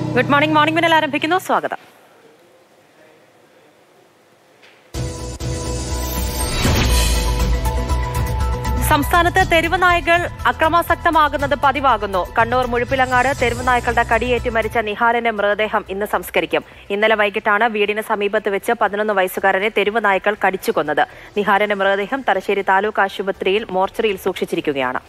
good morning morning മിന്നൽ ആരംഭിക്കുന്നു സ്വാഗതം സംസ്ഥാനത്ത് തെരുവ് നായകൾ അക്രമാസക്തമാകുന്നത് പതിവാകുന്നു കണ്ണൂർ മുഴുപ്പിലങ്ങാട് തെരുവ് നായ്ക്കളുടെ കടിയേറ്റ് മരിച്ച നിഹാലിന്റെ മൃതദേഹം ഇന്ന് സംസ്കരിക്കും ഇന്നലെ വൈകിട്ടാണ് വീടിന് സമീപത്ത് വെച്ച് പതിനൊന്ന് വയസ്സുകാരനെ തെരുവ് നായ്ക്കൾ കടിച്ചു കൊന്നത് നിഹാലിന്റെ മൃതദേഹം തലശ്ശേരി താലൂക്ക് ആശുപത്രിയിൽ മോർച്ചറിയിൽ സൂക്ഷിച്ചിരിക്കുകയാണ്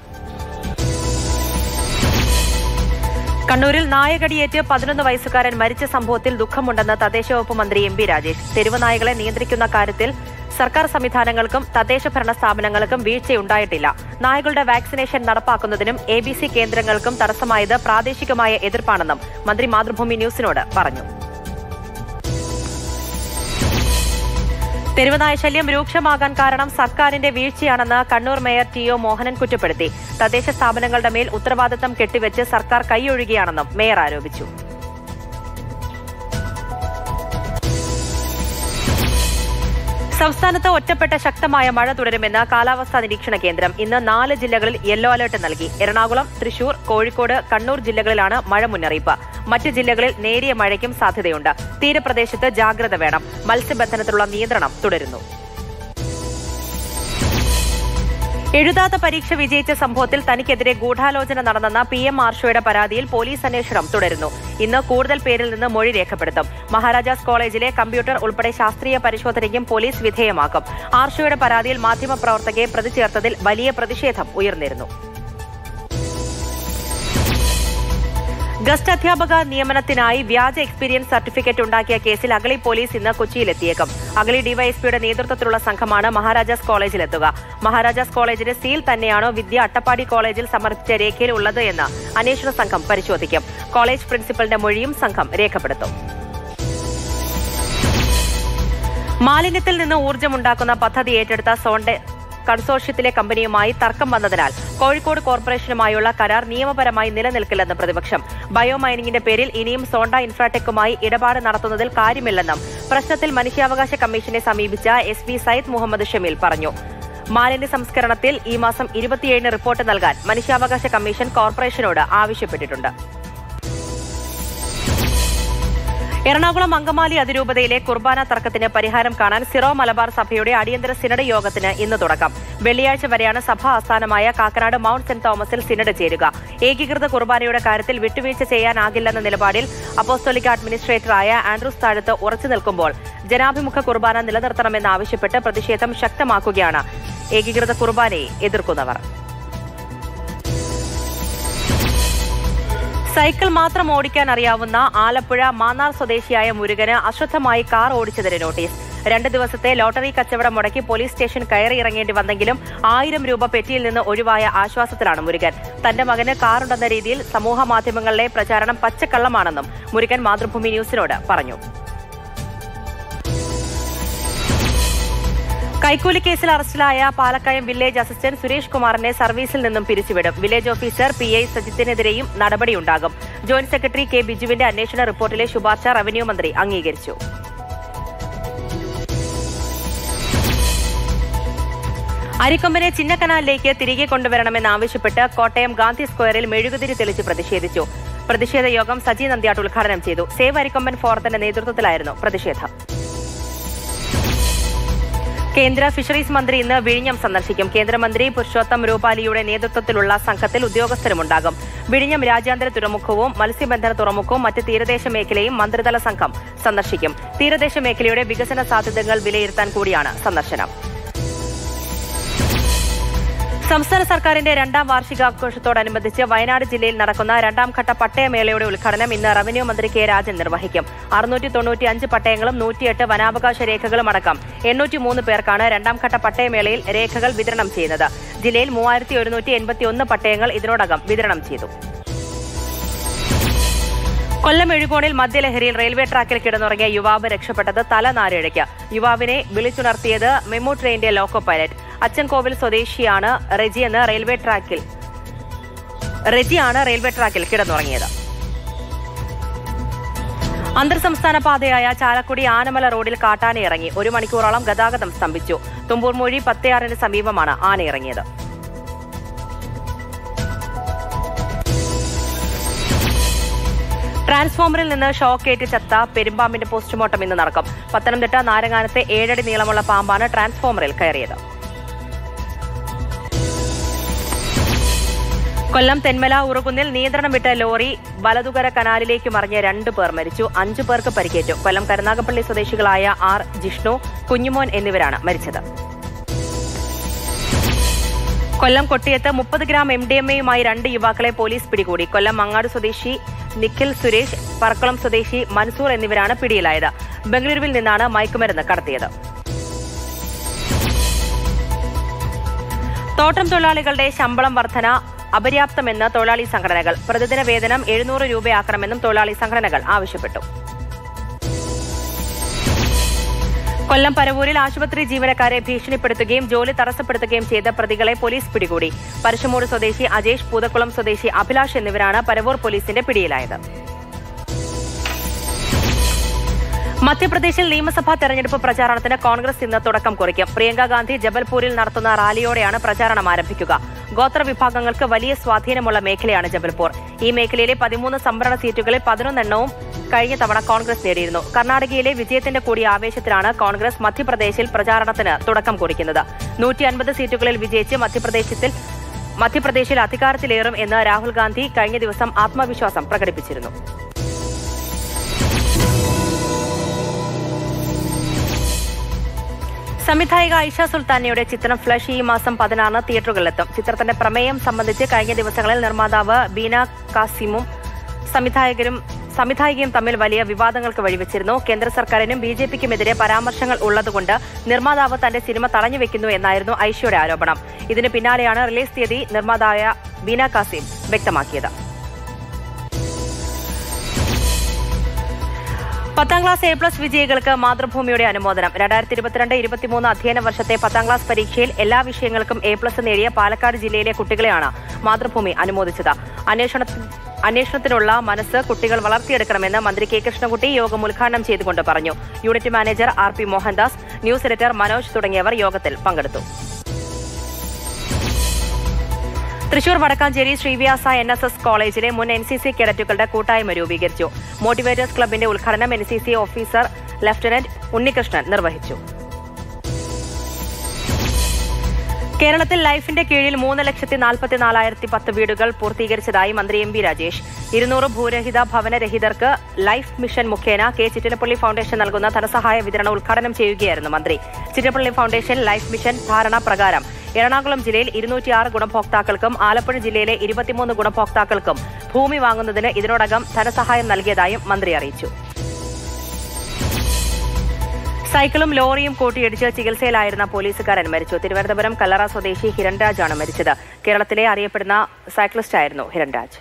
കണ്ണൂരിൽ നായകടിയേറ്റ് പതിനൊന്ന് വയസ്സുകാരൻ മരിച്ച സംഭവത്തിൽ ദുഃഖമുണ്ടെന്ന് തദ്ദേശ വകുപ്പ് മന്ത്രി എം പി രാജേഷ് തെരുവ് നായകളെ നിയന്ത്രിക്കുന്ന കാര്യത്തിൽ സർക്കാർ സംവിധാനങ്ങൾക്കും തദ്ദേശ ഭരണ സ്ഥാപനങ്ങൾക്കും വീഴ്ചയുണ്ടായിട്ടില്ല നായകളുടെ വാക്സിനേഷൻ നടപ്പാക്കുന്നതിനും എ ബി സി കേന്ദ്രങ്ങൾക്കും തടസ്സമായത് പ്രാദേശികമായ എതിർപ്പാണെന്നും മന്ത്രി മാതൃഭൂമി ന്യൂസിനോട് പറഞ്ഞു തെരുവുനായ ശല്യം രൂക്ഷമാകാൻ കാരണം സർക്കാരിന്റെ വീഴ്ചയാണെന്ന് Kannur mayor T O Mohanan കുറ്റപ്പെടുത്തി തദ്ദേശ സ്ഥാപനങ്ങളുടെ മേൽ ഉത്തരവാദിത്തം കെട്ടിവെച്ച് സർക്കാർ കൈയൊഴുകിയാണെന്നും മേയർ ആരോപിച്ചു സംസ്ഥാനത്ത് ഒറ്റപ്പെട്ട ശക്തമായ മഴ തുടരുമെന്ന് കാലാവസ്ഥാ നിരീക്ഷണ കേന്ദ്രം ഇന്ന് നാല് ജില്ലകളിൽ യെല്ലോ അലർട്ട് നൽകി എറണാകുളം തൃശൂർ കോഴിക്കോട് കണ്ണൂർ ജില്ലകളിലാണ് മഴ മുന്നറിയിപ്പ് മറ്റ് ജില്ലകളിൽ നേരിയ മഴയ്ക്കും സാധ്യതയുണ്ട് തീരപ്രദേശത്ത് ജാഗ്രത വേണം മത്സ്യബന്ധനത്തിലുള്ള നിയന്ത്രണം തുടരുന്നു എഴുതാത്ത പരീക്ഷ വിജയിച്ച സംഭവത്തിൽ തനിക്കെതിരെ ഗൂഢാലോചന നടന്നെന്ന പി എം ആർഷോയുടെ പരാതിയിൽ പോലീസ് അന്വേഷണം തുടരുന്നു ഇന്ന് കൂടുതൽ പേരിൽ നിന്ന് മൊഴി രേഖപ്പെടുത്തും മഹാരാജാസ് കോളേജിലെ കമ്പ്യൂട്ടർ ഉൾപ്പെടെ ശാസ്ത്രീയ പരിശോധനയ്ക്കും പോലീസ് വിധേയമാക്കും ആർഷോയുടെ പരാതിയിൽ മാധ്യമപ്രവർത്തകയെ പ്രതി ചേർത്തതിൽ വലിയ പ്രതിഷേധം ഉയർന്നിരുന്നു ഗസ്റ്റ് അധ്യാപക നിയമനത്തിനായി വ്യാജ എക്സ്പീരിയൻസ് സർട്ടിഫിക്കറ്റ് ഉണ്ടാക്കിയ കേസിൽ അഗളി പോലീസ് ഇന്ന് കൊച്ചിയിലെത്തിയേക്കും അഗളി ഡിവൈഎസ്പിയുടെ നേതൃത്വത്തിലുള്ള സംഘമാണ് മഹാരാജാസ് കോളേജിലെത്തുക മഹാരാജാസ് കോളേജിന്റെ സീൽ തന്നെയാണോ വിദ്യ അട്ടപ്പാടി കോളേജിൽ സമർപ്പിച്ച രേഖയിൽ ഉള്ളത് എന്ന് അന്വേഷണ സംഘം പരിശോധിക്കും കോളേജ് പ്രിൻസിപ്പലിന്റെ മൊഴിയും സംഘം രേഖപ്പെടുത്തും മാലിന്യത്തിൽ നിന്ന് ഊർജ്ജമുണ്ടാക്കുന്ന പദ്ധതി ഏറ്റെടുത്ത സോണ്ടെ കൺസോർഷ്യത്തിലെ കമ്പനിയുമായി തർക്കം വന്നതിനാൽ കോഴിക്കോട് കോർപ്പറേഷനുമായുള്ള കരാർ നിയമപരമായി നിലനിൽക്കില്ലെന്ന് പ്രതിപക്ഷം ബയോ മൈനിങ്ങിന്റെ പേരിൽ ഇനിയും സോണ്ട ഇൻഫ്രാടെക്കുമായി ഇടപാട് നടത്തുന്നതിൽ കാര്യമില്ലെന്നും പ്രശ്നത്തിൽ മനുഷ്യാവകാശ കമ്മീഷനെ സമീപിച്ച എസ് പി സയ്യിദ് മുഹമ്മദ് ഷമീൽ പറഞ്ഞു മാലിന്യ സംസ്കരണത്തിൽ ഈ മാസം ഇരുപത്തിയേഴിന് റിപ്പോർട്ട് നൽകാൻ മനുഷ്യാവകാശ കമ്മീഷൻ കോർപ്പറേഷനോട് ആവശ്യപ്പെട്ടിട്ടുണ്ട് എറണാകുളം അങ്കമാലി അതിരൂപതയിലെ കുർബാന തർക്കത്തിന് പരിഹാരം കാണാൻ സിറോ മലബാർ സഭയുടെ അടിയന്തര സിനഡ് യോഗത്തിന് ഇന്ന് തുടക്കം വെള്ളിയാഴ്ച വരെയാണ് സഭ ആസ്ഥാനമായ കാക്കനാട് മൌണ്ട് സെന്റ് തോമസിൽ സിനഡ് ചേരുക ഏകീകൃത കുർബാനയുടെ കാര്യത്തിൽ വിട്ടുവീഴ്ച ചെയ്യാനാകില്ലെന്ന നിലപാടിൽ അപ്പോസ്തോലിക് അഡ്മിനിസ്ട്രേറ്ററായ ആൻഡ്രൂസ് താഴത്ത് ഉറച്ചു നിൽക്കുമ്പോൾ ജനാഭിമുഖ കുർബാന നിലനിർത്തണമെന്നാവശ്യപ്പെട്ട് പ്രതിഷേധം ശക്തമാക്കുകയാണ് ഏകീകൃത കുർബാനയെ എതിർക്കുന്നവർ സൈക്കിൾ മാത്രം ഓടിക്കാൻ അറിയാവുന്ന ആലപ്പുഴ മാന്നാർ സ്വദേശിയായ മുരുകന് അശ്രദ്ധമായി കാർ ഓടിച്ചതിന് നോട്ടീസ് രണ്ട് ദിവസത്തെ ലോട്ടറി കച്ചവടം മുടക്കി പോലീസ് സ്റ്റേഷൻ കയറിയിറങ്ങേണ്ടി വന്നെങ്കിലും ആയിരം രൂപ പെറ്റിയിൽ നിന്ന് ഒഴിവായ ആശ്വാസത്തിലാണ് മുരുകൻ തന്റെ മകന് കാറുണ്ടെന്ന രീതിയിൽ സമൂഹ മാധ്യമങ്ങളിലെ പ്രചാരണം പച്ചക്കള്ളമാണെന്നും മുരുകൻ മാതൃഭൂമി ന്യൂസിനോട് പറഞ്ഞു കൈക്കൂലി കേസിൽ അറസ്റ്റിലായ പാലക്കയം വില്ലേജ് അസിസ്റ്റന്റ് സുരേഷ് കുമാറിനെ സർവീസിൽ നിന്നും പിരിച്ചുവിടും വില്ലേജ് ഓഫീസർ പി ഐ സജിത്തിനെതിരെയും നടപടിയുണ്ടാകും ജോയിന്റ് സെക്രട്ടറി കെ ബിജുവിന്റെ അന്വേഷണ റിപ്പോർട്ടിലെ ശുപാർശ റവന്യൂ മന്ത്രി അംഗീകരിച്ചു അരിക്കൊമ്പനെ ചിന്നക്കനാലിലേക്ക് തിരികെ കൊണ്ടുവരണമെന്നാവശ്യപ്പെട്ട് കോട്ടയം ഗാന്ധി സ്ക്വയറിൽ മെഴുകുതിരി തെളിച്ച് പ്രതിഷേധിച്ചു പ്രതിഷേധ യോഗം സജി നന്ദ്യാട്ട് ഉദ്ഘാടനം ചെയ്തു സേവ് അരിക്കൊമ്പൻ ഫോറത്തിന്റെ നേതൃത്വത്തിലായിരുന്നു പ്രതിഷേധം കേന്ദ്ര ഫിഷറീസ് മന്ത്രി ഇന്ന് വിഴിഞ്ഞം സന്ദർശിക്കും കേന്ദ്രമന്ത്രി പുരുഷോത്തം രൂപാലിയുടെ നേതൃത്വത്തിലുള്ള സംഘത്തിൽ ഉദ്യോഗസ്ഥരുമുണ്ടാകും വിഴിഞ്ഞം രാജ്യാന്തര തുറമുഖവും മത്സ്യബന്ധന തുറമുഖവും മറ്റ് തീരദേശ മേഖലയും മന്ത്രിതല സംഘം സന്ദർശിക്കും തീരദേശ മേഖലയുടെ വികസന സാധ്യതകൾ വിലയിരുത്താൻ കൂടിയാണ് സന്ദർശനം സംസ്ഥാന സർക്കാരിന്റെ രണ്ടാം വാർഷികാഘോഷത്തോടനുബന്ധിച്ച് വയനാട് ജില്ലയിൽ നടക്കുന്ന രണ്ടാം ഘട്ട പട്ടയമേളയുടെ ഉദ്ഘാടനം ഇന്ന് റവന്യൂ മന്ത്രി കെ രാജൻ നിർവഹിക്കും അറുന്നൂറ്റി തൊണ്ണൂറ്റി അഞ്ച് പട്ടയങ്ങളും നൂറ്റിയെട്ട് വനാവകാശ രേഖകളും അടക്കം എണ്ണൂറ്റി മൂന്ന് പേർക്കാണ് രണ്ടാം ഘട്ട പട്ടയമേളയിൽ രേഖകൾ വിതരണം ചെയ്യുന്നത് ജില്ലയിൽ മൂവായിരത്തി ഒരുന്നൂറ്റി എൺപത്തി ഒന്ന് പട്ടയങ്ങൾ ഇതിനോടകം വിതരണം ചെയ്തു കൊല്ലം എഴുകോണിൽ മദ്യലഹരിയിൽ റെയിൽവേ ട്രാക്കിൽ കിടന്നുറങ്ങിയ യുവാവ് രക്ഷപ്പെട്ടത് തലനാരിഴയ്ക്ക് യുവാവിനെ വിളിച്ചുണർത്തിയത് മെമു ട്രെയിനിന്റെ ലോക്കോ പൈലറ്റ് അച്ചൻകോവിൽ സ്വദേശിയാണ് റെജിയെന്ന് റെയിൽവേ ട്രാക്കിൽ റെജിയാണ് റെയിൽവേ ട്രാക്കിൽ കിടന്നുറങ്ങിയത് അന്തർ സംസ്ഥാന പാതയായ ചാലക്കുടി ആനമല റോഡിൽ കാട്ടാന ഇറങ്ങി ഒരു മണിക്കൂറോളം ഗതാഗതം സ്തംഭിച്ചു തുമ്പൂർമൊഴി പത്തയാറിന് സമീപമാണ് ആന ഇറങ്ങിയത് ട്രാൻസ്ഫോമറിൽ നിന്ന് ഷോക്കേറ്റ് ചത്ത പെരുമ്പാമ്പിന്റെ പോസ്റ്റ്മോർട്ടം ഇന്ന് നടക്കും പത്തനംതിട്ട നാരങ്ങാനത്തെ ഏഴടി നീളമുള്ള പാമ്പാണ് ട്രാൻസ്ഫോമറിൽ കയറിയത് കൊല്ലം തെന്മല ഉറുകുന്നിൽ നിയന്ത്രണം വിട്ട ലോറി വലതുകര കനാലിലേക്ക് മറിഞ്ഞ് രണ്ടു പേർ മരിച്ചു അഞ്ചു പേർക്ക് പരിക്കേറ്റു കൊല്ലം കരുനാഗപ്പള്ളി സ്വദേശികളായ ആർ ജിഷ്ണു കുഞ്ഞുമോൻ എന്നിവരാണ് മരിച്ചത് കൊല്ലം കൊട്ടിയത്ത് മുപ്പത് ഗ്രാം എം ഡി എം എയുമായി രണ്ട് യുവാക്കളെ പോലീസ് പിടികൂടി കൊല്ലം മങ്ങാട് സ്വദേശി നിഖിൽ സുരേഷ് പറക്കുളം സ്വദേശി മൻസൂർ എന്നിവരാണ് പിടിയിലായത് ബംഗളൂരുവിൽ നിന്നാണ് മയക്കുമരുന്ന് കടത്തിയത് തോട്ടം തൊഴിലാളികളുടെ ശമ്പളം വർധന അപര്യാപ്തമെന്ന് തൊഴിലാളി സംഘടനകൾ പ്രതിദിന വേതനം എഴുന്നൂറ് രൂപയാക്കണമെന്നും തൊഴിലാളി സംഘടനകൾ ആവശ്യപ്പെട്ടു കൊല്ലം പരവൂരിൽ ആശുപത്രി ജീവനക്കാരെ ഭീഷണിപ്പെടുത്തുകയും ജോലി തടസ്സപ്പെടുത്തുകയും ചെയ്ത പ്രതികളെ പോലീസ് പിടികൂടി പരശുമൂട് സ്വദേശി അജേഷ് പൂതക്കുളം സ്വദേശി അഭിലാഷ് എന്നിവരാണ് പരവൂർ പോലീസിന്റെ പിടിയിലായത് മധ്യപ്രദേശിൽ നിയമസഭാ തെരഞ്ഞെടുപ്പ് പ്രചാരണത്തിന് കോൺഗ്രസ് ഇന്ന് തുടക്കം കുറിക്കും പ്രിയങ്ക ഗാന്ധി ജബൽപൂരിൽ നടത്തുന്ന റാലിയോടെയാണ് പ്രചാരണം ആരംഭിക്കുക ഗോത്ര വിഭാഗങ്ങൾക്ക് വലിയ സ്വാധീനമുള്ള മേഖലയാണ് ജബൽപൂർ ഈ മേഖലയിലെ പതിമൂന്ന് സംവരണ സീറ്റുകളിൽ പതിനൊന്നെണ്ണവും കഴിഞ്ഞ തവണ കോൺഗ്രസ് നേടിയിരുന്നു കർണാടകയിലെ വിജയത്തിന്റെ കൂടി ആവേശത്തിലാണ് കോൺഗ്രസ് മധ്യപ്രദേശിൽ പ്രചാരണത്തിന് തുടക്കം കുറിക്കുന്നത് നൂറ്റി അൻപത് സീറ്റുകളിൽ വിജയിച്ച് മധ്യപ്രദേശത്തിൽ മധ്യപ്രദേശിൽ അധികാരത്തിലേറും എന്ന് രാഹുൽ ഗാന്ധി കഴിഞ്ഞ ദിവസം ആത്മവിശ്വാസം പ്രകടിപ്പിച്ചിരുന്നു സംവിധായിക ഐഷ സുൽത്താനയുടെ ചിത്രം ഫ്ലഷ് ഈ മാസം പതിനാറിന് തിയേറ്ററുകളിലെത്തും ചിത്രത്തിന്റെ പ്രമേയം സംബന്ധിച്ച് കഴിഞ്ഞ ദിവസങ്ങളിൽ നിർമ്മാതാവ് ബീന കാസിമും സംവിധായകരും സംവിധായികയും തമ്മിൽ വലിയ വിവാദങ്ങൾക്ക് വഴിവെച്ചിരുന്നു കേന്ദ്ര സർക്കാരിനും ബി ജെ പിക്കുമെതിരെ പരാമർശങ്ങൾ ഉള്ളതുകൊണ്ട് നിർമ്മാതാവ് തന്റെ സിനിമ തടഞ്ഞുവെക്കുന്നു എന്നായിരുന്നു ഐഷയുടെ ആരോപണം ഇതിന് പിന്നാലെയാണ് റിലീസ് തീയതി നിർമ്മാതായ ബീന കാസിം വ്യക്തമാക്കിയത് പത്താം ക്ലാസ് എ പ്ലസ് വിജയികൾക്ക് മാതൃഭൂമിയുടെ അനുമോദനം രണ്ടായിരത്തി ഇരുപത്തിരണ്ട് ഇരുപത്തിമൂന്ന് അധ്യയന വർഷത്തെ പത്താം ക്ലാസ് പരീക്ഷയിൽ എല്ലാ വിഷയങ്ങൾക്കും എ പ്ലസ് നേടിയ പാലക്കാട് ജില്ലയിലെ കുട്ടികളെയാണ് മാതൃഭൂമി അനുമോദിച്ചത് അന്വേഷണ അന്വേഷണത്തിനുള്ള മനസ്സ് കുട്ടികൾ വളർത്തിയെടുക്കണമെന്ന് മന്ത്രി കെ കൃഷ്ണൻകുട്ടി യോഗം ഉദ്ഘാടനം ചെയ്തുകൊണ്ട് പറഞ്ഞു unit manager R P Mohandas news editor Manoj തുടങ്ങിയവർ യോഗത്തിൽ പങ്കെടുത്തു Thrissur Vadakkanchery Sreevyasa N S S കോളേജിലെ മുൻ എൻ സി സി കേഡറ്റുകളുടെ കൂട്ടായ്മ രൂപീകരിച്ചു മോട്ടിവേറ്റേഴ്സ് ക്ലബിന്റെ ഉദ്ഘാടനം N C C officer lieutenant Unnikrishnan നിർവഹിച്ചു കേരളത്തിൽ ലൈഫിന്റെ കീഴിൽ മൂന്ന് ലക്ഷത്തി നാൽപ്പത്തിനാലായിരത്തി പത്ത് വീടുകൾ പൂർത്തീകരിച്ചതായി മന്ത്രി എം ബി രാജേഷ് ഇരുന്നൂറ് ഭൂരഹിത ഭവനരഹിതർക്ക് ലൈഫ് മിഷൻ മുഖേന കെ ചിറ്റലപ്പള്ളി ഫൗണ്ടേഷൻ നൽകുന്ന ധനസഹായ വിതരണം ഉദ്ഘാടനം ചെയ്യുകയായിരുന്നു മന്ത്രി ചിറ്റലപ്പള്ളി ഫൗണ്ടേഷൻ ലൈഫ് മിഷൻ ധാരണ പ്രകാരം എറണാകുളം ജില്ലയിൽ ഇരുന്നൂറ്റിയാറ് ഗുണഭോക്താക്കൾക്കും ആലപ്പുഴ ജില്ലയിലെ ഇരുപത്തിമൂന്ന് ഗുണഭോക്താക്കൾക്കും ഭൂമി വാങ്ങുന്നതിന് ഇതിനോടകം ധനസഹായം നൽകിയതായും മന്ത്രി അറിയിച്ചു സൈക്കിളും ലോറിയും കൂട്ടിയിടിച്ച് ചികിത്സയിലായിരുന്ന പോലീസുകാരൻ മരിച്ചു തിരുവനന്തപുരം കല്ലറ സ്വദേശി ഹിരൺരാജാണ് മരിച്ചത് കേരളത്തിലെ അറിയപ്പെടുന്ന സൈക്ലിസ്റ്റായിരുന്നു ഹിരൺരാജ്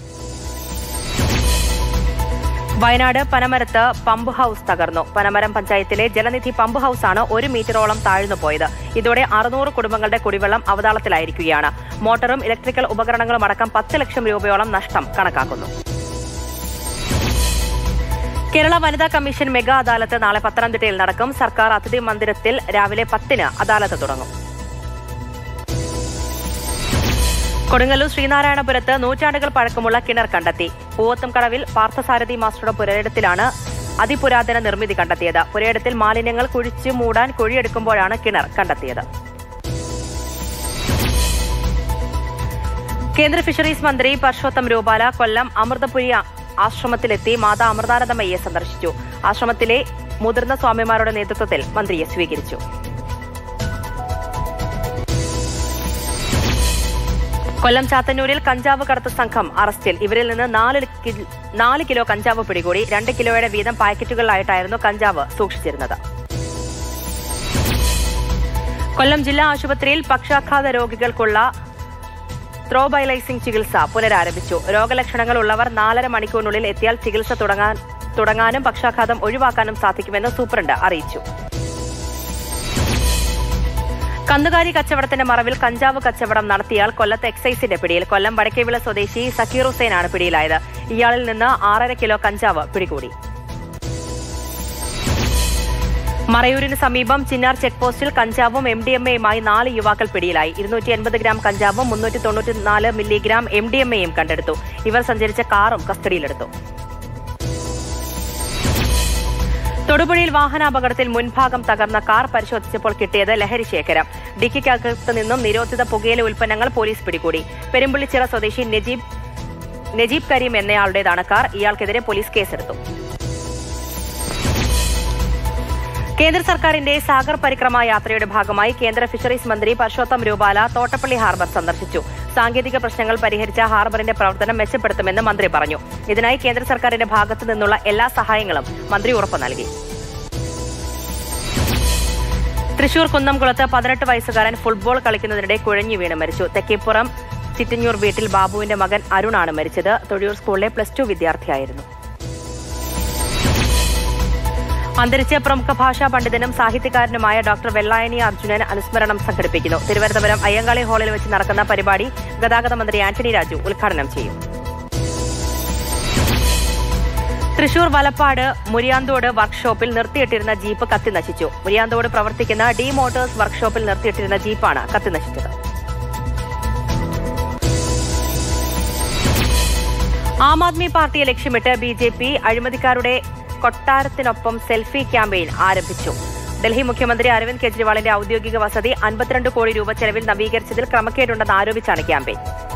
വയനാട് പനമരത്ത് പമ്പ് ഹൌസ് തകർന്നു പനമരം പഞ്ചായത്തിലെ ജലനിധി പമ്പ് ഹൌസാണ് ഒരു മീറ്ററോളം താഴ്ന്നു പോയത് ഇതോടെ അറുന്നൂറ് കുടുംബങ്ങളുടെ കുടിവെള്ളം അവതാളത്തിലായിരിക്കുകയാണ് മോട്ടറും ഇലക്ട്രിക്കൽ ഉപകരണങ്ങളും അടക്കം പത്ത് ലക്ഷം രൂപയോളം നഷ്ടം കണക്കാക്കുന്നു കേരള വനിതാ കമ്മീഷൻ മെഗാ അദാലത്ത് നാളെ പത്തനംതിട്ടയിൽ നടക്കും സർക്കാർ അതിഥി മന്ദിരത്തിൽ രാവിലെ പത്തിന് അദാലത്ത് തുടങ്ങും കൊടുങ്ങല്ലൂർ ശ്രീനാരായണപുരത്ത് നൂറ്റാണ്ടുകൾ പഴക്കമുള്ള കിണർ കണ്ടെത്തി പൂവത്തും കടവിൽ പാർത്ഥസാരഥി മാസ്റ്ററുടെ പുരയിടത്തിലാണ് അതിപുരാതന നിർമ്മിതി കണ്ടെത്തിയത് പുരയിടത്തിൽ മാലിന്യങ്ങൾ കുഴിച്ചു മൂടാൻ കുഴിയെടുക്കുമ്പോഴാണ് കിണർ കണ്ടെത്തിയത് കേന്ദ്ര ഫിഷറീസ് മന്ത്രി പർഷോത്തം രൂപാല കൊല്ലം അമൃതപുരി ആശ്രമത്തിലെത്തി മാതാ അമൃതാനന്ദമയ്യെ സന്ദർശിച്ചു ആശ്രമത്തിലെ മുതിർന്ന സ്വാമിമാരുടെ നേതൃത്വത്തിൽ മന്ത്രിയെ സ്വീകരിച്ചു കൊല്ലം ചാത്തന്നൂരിൽ കഞ്ചാവ് കടത്ത സംഘം അറസ്റ്റിൽ ഇവരിൽ നിന്ന് നാല് കി- നാല് കിലോ കഞ്ചാവ് പിടികൂടി രണ്ട് കിലോയുടെ വീതം പാക്കറ്റുകളിലായിട്ടായിരുന്നു കഞ്ചാവ് സൂക്ഷിച്ചിരുന്നത് കൊല്ലം ജില്ലാ ആശുപത്രിയിൽ പക്ഷാഘാത രോഗികൾക്കുള്ള ത്രോബൈലൈസിംഗ് ചികിത്സ പുനരാരംഭിച്ചു രോഗലക്ഷണങ്ങൾ ഉള്ളവർ നാലര മണിക്കൂറിനുള്ളിൽ എത്തിയാൽ ചികിത്സ തുടങ്ങാൻ തുടങ്ങാനും പക്ഷാഘാതം ഒഴിവാക്കാനും സാധിക്കുമെന്ന് സൂപ്രണ്ട് അറിയിച്ചു കന്നുകാലി കച്ചവടത്തിന്റെ മറവിൽ കഞ്ചാവ് കച്ചവടം നടത്തിയാൽ കൊല്ലത്ത് എക്സൈസിന്റെ പിടിയിൽ കൊല്ലം വടക്കേവിള സ്വദേശി സക്കീർ ഹുസൈനാണ് പിടിയിലായത് ഇയാളിൽ നിന്ന് ആറര കിലോ കഞ്ചാവ് പിടികൂടി മറയൂരിന് സമീപം ചിന്നാർ ചെക്ക് പോസ്റ്റിൽ കഞ്ചാവും എം ഡി എം എയുമായി നാല് യുവാക്കൾ പിടിയിലായി ഇരുന്നൂറ്റി എൺപത് ഗ്രാം കഞ്ചാവും മുന്നൂറ്റി തൊണ്ണൂറ്റിനാല് മില്ലിഗ്രാം എം ഡി എം എയും കണ്ടെടുത്തു ഇവർ സഞ്ചരിച്ച കാറും കസ്റ്റഡിയിലെടുത്തു തൊടുപുഴയിൽ വാഹനാപകടത്തിൽ മുൻഭാഗം തകർന്ന കാർ പരിശോധിച്ചപ്പോൾ കിട്ടിയത് ലഹരി ശേഖരം ഡിക്കിക്കകത്ത് നിന്നും നിരോധിത പുകയില ഉൽപ്പന്നങ്ങൾ പോലീസ് പിടികൂടി പെരുമ്പള്ളിച്ചിറ സ്വദേശി നജീബ് നജീബ് കരീം എന്നയാളുടേതാണ് കാർ ഇയാൾക്കെതിരെ പോലീസ് കേസെടുത്തു കേന്ദ്ര സർക്കാരിന്റെ സാഗർ പരിക്രമ യാത്രയുടെ ഭാഗമായി കേന്ദ്ര ഫിഷറീസ് മന്ത്രി പർഷോത്തം രൂപാല തോട്ടപ്പള്ളി ഹാർബർ സന്ദർശിച്ചു സാങ്കേതിക പ്രശ്നങ്ങൾ പരിഹരിച്ച ഹാർബറിന്റെ പ്രവർത്തനം മെച്ചപ്പെടുത്തുമെന്ന് മന്ത്രി പറഞ്ഞു ഇതിനായി കേന്ദ്ര സർക്കാരിന്റെ ഭാഗത്തു നിന്നുള്ള എല്ലാ സഹായങ്ങളും മന്ത്രി ഉറപ്പു നൽകി തൃശൂർ കുന്നംകുളത്ത് പതിനെട്ട് വയസ്സുകാരൻ ഫുട്ബോൾ കളിക്കുന്നതിനിടെ കുഴഞ്ഞു വീണ് മരിച്ചു തെക്കേപ്പുറം ചിറ്റഞ്ഞൂർ വീട്ടിൽ ബാബുവിന്റെ മകൻ അരുണാണ് മരിച്ചത് തൊഴിയൂർ സ്കൂളിലെ പ്ലസ് ടു വിദ്യാർത്ഥിയായിരുന്നു അന്തരിച്ച പ്രമുഖ ഭാഷാ പണ്ഡിതനും സാഹിത്യകാരനുമായ ഡോക്ടർ വെള്ളായണി അർജുനൻ അനുസ്മരണം സംഘടിപ്പിക്കുന്നു തിരുവനന്തപുരം അയ്യങ്കാളി ഹാളിൽ വെച്ച് നടക്കുന്ന പരിപാടി ഗതാഗത മന്ത്രി ആന്റണി രാജു ഉദ്ഘാടനം ചെയ്യും തൃശൂർ വലപ്പാട് മുരിയാന്തോട് വർക്ക്ഷോപ്പിൽ നിർത്തിയിട്ടിരുന്ന ജീപ്പ് കത്തിനശിച്ചു മുരിയാന്തോട് പ്രവർത്തിക്കുന്ന ഡി മോട്ടോഴ്സ് വർക്ക്ഷോപ്പിൽ നിർത്തിയിട്ടിരുന്ന ജീപ്പാണ് കത്തിനശിച്ചത് ആം ആദ്മി പാർട്ടിയെ ലക്ഷ്യമിട്ട് ബി ജെ പി അഴിമതിക്കാരുടെ കൊട്ടാരത്തിനൊപ്പം സെൽഫി ക്യാമ്പയിൻ ആരംഭിച്ചു ഡൽഹി മുഖ്യമന്ത്രി അരവിന്ദ് കെജ്രിവാളിന്റെ ഔദ്യോഗിക വസതി അൻപത്തിരണ്ട് കോടി രൂപ ചെലവിൽ നവീകരിച്ചതിൽ ക്രമക്കേടുണ്ടെന്ന് ആരോപിച്ചാണ് ക്യാമ്പയിൻ